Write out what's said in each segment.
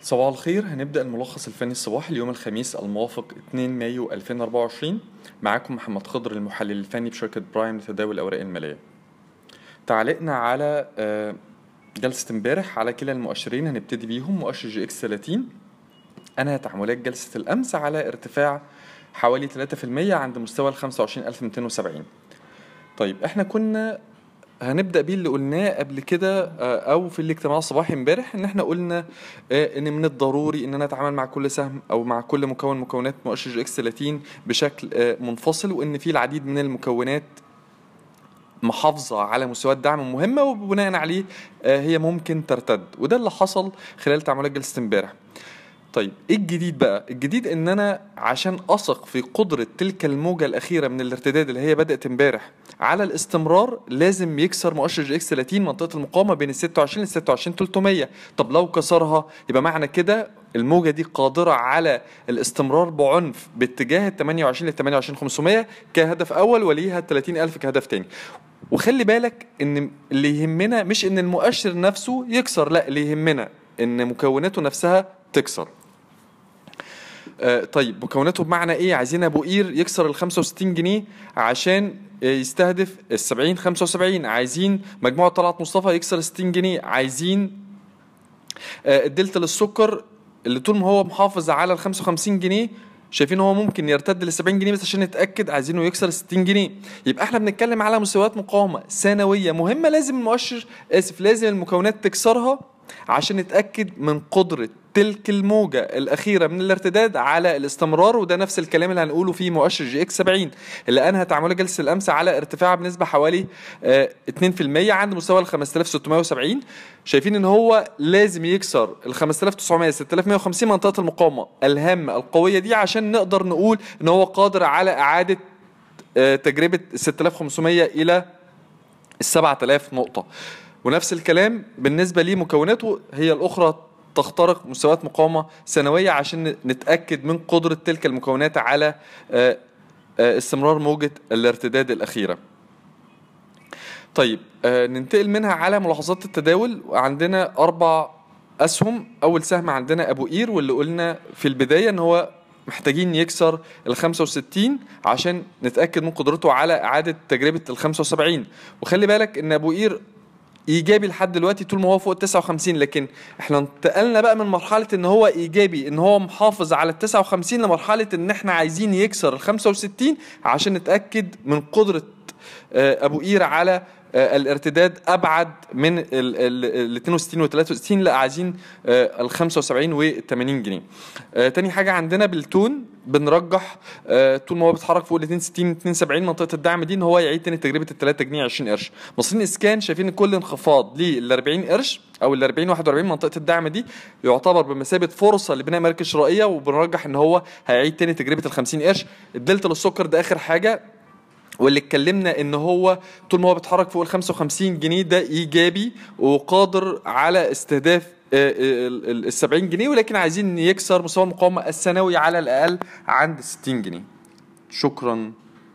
صباح الخير هنبدأ الملخص الفني الصباحي اليوم الخميس الموافق 2 مايو 2024 معاكم محمد خضر المحلل الفني بشركة برايم لتداول الأوراق المالية تعليقنا على آه، جلسة امبارح على كلا المؤشرين هنبتدي بيهم مؤشر جي اكس 30 أنهى تعاملات جلسة الأمس على ارتفاع حوالي 3% عند مستوى ال 25270 طيب احنا كنا هنبدا بيه اللي قلناه قبل كده آه، او في الاجتماع الصباحي امبارح ان احنا قلنا آه، ان من الضروري ان انا اتعامل مع كل سهم او مع كل مكون مكونات مؤشر جي اكس 30 بشكل آه، منفصل وان في العديد من المكونات محافظة على مستويات دعم مهمة وبناء عليه آه، هي ممكن ترتد وده اللي حصل خلال تعاملات جلسة امبارح طيب ايه الجديد بقى الجديد ان انا عشان اثق في قدرة تلك الموجة الاخيرة من الارتداد اللي هي بدأت امبارح على الاستمرار لازم يكسر مؤشر جي اكس 30 منطقة المقاومة بين ال 26 ل 26 300 طب لو كسرها يبقى معنى كده الموجة دي قادرة على الاستمرار بعنف باتجاه ال 28 ل 28 500 كهدف اول وليها 30000 كهدف تاني وخلي بالك ان اللي يهمنا مش ان المؤشر نفسه يكسر لا اللي يهمنا ان مكوناته نفسها تكسر آه، طيب مكوناته بمعنى ايه عايزين ابو قير يكسر ال 65 جنيه عشان آه، يستهدف ال 70 75 عايزين مجموعه طلعت مصطفى يكسر 60 جنيه عايزين آه، الدلتا للسكر اللي طول ما هو محافظ على ال 55 جنيه شايفين هو ممكن يرتد ل 70 جنيه بس عشان نتاكد عايزينه يكسر 60 جنيه يبقى احنا بنتكلم على مستويات مقاومه سنويه مهمه لازم المؤشر اسف لازم المكونات تكسرها عشان نتاكد من قدره تلك الموجة الأخيرة من الارتداد على الاستمرار وده نفس الكلام اللي هنقوله في مؤشر جي اكس 70 اللي أنهى تعامل جلسة الأمس على ارتفاع بنسبة حوالي آه، 2% عند مستوى ال 5670 شايفين إن هو لازم يكسر ال 5900 6150 منطقة المقاومة الهامة القوية دي عشان نقدر نقول إن هو قادر على إعادة آه، تجربة 6500 إلى ال 7000 نقطة ونفس الكلام بالنسبة لمكوناته هي الأخرى تخترق مستويات مقاومة سنوية عشان نتأكد من قدرة تلك المكونات على آه، آه، استمرار موجة الارتداد الأخيرة طيب آه، ننتقل منها على ملاحظات التداول عندنا أربع أسهم أول سهم عندنا أبو قير واللي قلنا في البداية إن هو محتاجين يكسر ال 65 عشان نتأكد من قدرته على إعادة تجربة ال 75 وخلي بالك إن أبو قير ايجابي لحد دلوقتي طول ما هو فوق ال 59 لكن احنا انتقلنا بقى من مرحله ان هو ايجابي ان هو محافظ على ال 59 لمرحله ان احنا عايزين يكسر ال 65 عشان نتاكد من قدره آه، ابو قير على آه، الارتداد ابعد من ال ال- ال 62 و 63 لا عايزين آه، ال 75 و 80 جنيه. آه، تاني حاجه عندنا بالتون بنرجح آه، طول ما هو بيتحرك فوق ال 62 72 منطقه الدعم دي ان هو يعيد تاني تجربه ال 3 جنيه 20 قرش. مصريين اسكان شايفين ان كل انخفاض لل 40 قرش او ال 40 41 منطقه الدعم دي يعتبر بمثابه فرصه لبناء مراكز شرائيه وبنرجح ان هو هيعيد تاني تجربه ال 50 قرش. الدلتا للسكر ده اخر حاجه واللي اتكلمنا ان هو طول ما هو بيتحرك فوق ال 55 جنيه ده ايجابي وقادر على استهداف ال 70 جنيه ولكن عايزين يكسر مستوى المقاومه السنوي على الاقل عند 60 جنيه. شكرا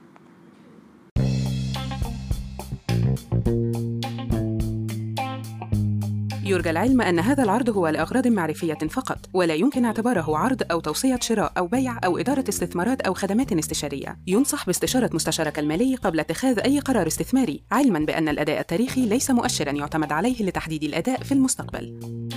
يرجى العلم أن هذا العرض هو لأغراض معرفية فقط، ولا يمكن اعتباره عرض أو توصية شراء أو بيع أو إدارة استثمارات أو خدمات استشارية. ينصح باستشارة مستشارك المالي قبل اتخاذ أي قرار استثماري، علماً بأن الأداء التاريخي ليس مؤشراً يعتمد عليه لتحديد الأداء في المستقبل.